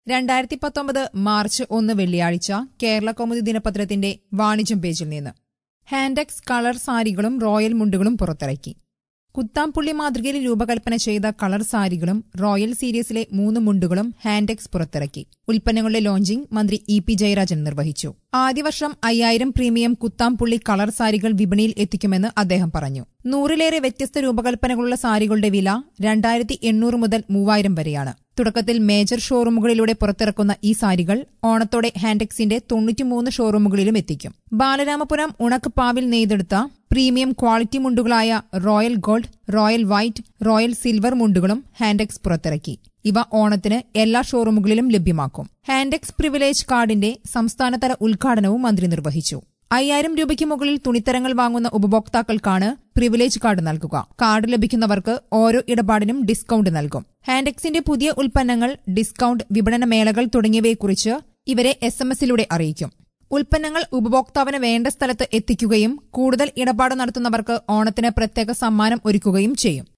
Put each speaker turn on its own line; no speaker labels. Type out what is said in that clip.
രണ്ടായിരത്തി പത്തൊമ്പത് മാർച്ച് ഒന്ന് വെള്ളിയാഴ്ച കേരള കൗമുദി ദിനപത്രത്തിന്റെ വാണിജ്യം പേജിൽ നിന്ന് ഹാൻഡെക്സ് കളർ സാരികളും റോയൽ മുണ്ടുകളും പുറത്തിറക്കി കുത്താംപുള്ളി മാതൃകയിൽ രൂപകൽപ്പന ചെയ്ത കളർ സാരികളും റോയൽ സീരീസിലെ മൂന്ന് മുണ്ടുകളും ഹാൻഡെക്സ് പുറത്തിറക്കി ഉൽപ്പന്നങ്ങളുടെ ലോഞ്ചിംഗ് മന്ത്രി ഇ പി ജയരാജൻ നിർവഹിച്ചു ആദ്യ വർഷം അയ്യായിരം പ്രീമിയം കുത്താംപുള്ളി കളർ സാരികൾ വിപണിയിൽ എത്തിക്കുമെന്ന് അദ്ദേഹം പറഞ്ഞു നൂറിലേറെ വ്യത്യസ്ത രൂപകൽപ്പനകളുള്ള സാരികളുടെ വില രണ്ടായിരത്തി എണ്ണൂറ് മുതൽ മൂവായിരം വരെയാണ് തുടക്കത്തിൽ മേജർ ഷോറൂമുകളിലൂടെ പുറത്തിറക്കുന്ന ഈ സാരികൾ ഓണത്തോടെ ഹാൻഡെക്സിന്റെ തൊണ്ണൂറ്റിമൂന്ന് ഷോറൂമുകളിലും എത്തിക്കും ബാലരാമപുരം ഉണക്കപ്പാവിൽ നെയ്തെടുത്ത പ്രീമിയം ക്വാളിറ്റി മുണ്ടുകളായ royal gold royal white royal silver മുണ്ടുകളും ഹാൻഡെക്സ് പുറത്തിറക്കി ഇവ ഓണത്തിന് എല്ലാ ഷോറൂമുകളിലും ലഭ്യമാക്കും ഹാൻഡെക്സ് പ്രിവിലേജ് കാർഡിന്റെ സംസ്ഥാനതല ഉദ്ഘാടനവും മന്ത്രി നിർവഹിച്ചു അയ്യായിരം രൂപയ്ക്ക് മുകളിൽ തുണിത്തരങ്ങൾ വാങ്ങുന്ന ഉപഭോക്താക്കൾക്കാണ് പ്രിവിലേജ് കാർഡ് നൽകുക കാർഡ് ലഭിക്കുന്നവർക്ക് ഓരോ ഇടപാടിനും ഡിസ്കൌണ്ട് നൽകും ഹാൻഡെക്സിന്റെ പുതിയ ഉൽപ്പന്നങ്ങൾ ഡിസ്കൌണ്ട് വിപണന മേളകൾ തുടങ്ങിയവയെക്കുറിച്ച് ഇവരെ എസ് എം എസിലൂടെ അറിയിക്കും ഉൽപ്പന്നങ്ങൾ ഉപഭോക്താവിന് വേണ്ട സ്ഥലത്ത് എത്തിക്കുകയും കൂടുതൽ ഇടപാട് നടത്തുന്നവർക്ക് ഓണത്തിന് പ്രത്യേക സമ്മാനം ഒരുക്കുകയും ചെയ്യും